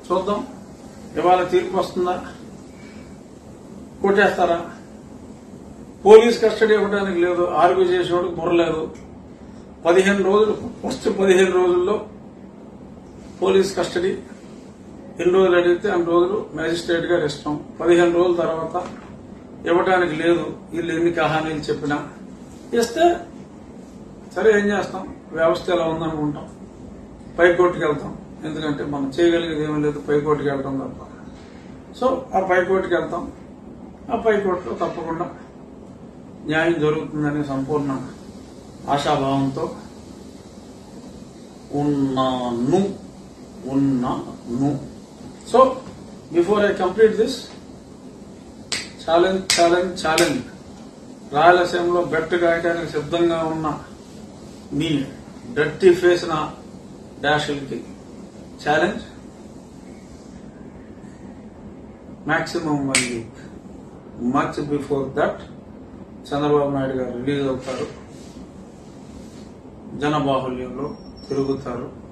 చూద్దాం ఇవాళ తీర్పు వస్తుందా కొట్టేస్తారా పోలీస్ కస్టడీ ఇవ్వడానికి లేదు ఆర్గ్యూ చేసేవాడికి బుర్రలేదు పదిహేను రోజులు ఫస్ట్ పదిహేను రోజుల్లో పోలీస్ కస్టడీ ఎన్ని రోజులు అడిగితే అన్ని రోజులు మేజిస్ట్రేట్ గారు ఇష్టం పదిహేను రోజుల తర్వాత ఇవ్వడానికి లేదు వీళ్ళు ఎన్ని కహానీలు చెప్పినా ఇస్తే సరే ఏం చేస్తాం వ్యవస్థ ఎలా ఉందనుకుంటాం పైకోర్టుకి వెళ్తాం ఎందుకంటే మనం చేయగలిగేది ఏమీ లేదు పైకోర్టుకి వెళ్ళడం తప్ప సో ఆ పైకోర్టుకి వెళ్తాం ఆ పైకోర్టులో తప్పకుండా న్యాయం జరుగుతుందనే సంపూర్ణ ఆశాభావంతో ఉన్నాను ఉన్నాను so before I complete this challenge challenge challenge రాయలసీమలో బెట్ గాయటానికి సిద్ధంగా ఉన్న మీ డర్టీ ఫేస్ నా డాషులకి challenge maximum one week much before that Chandrababu Naidu garu release అవుతారు జనబాహుల్యంలో తిరుగుతారు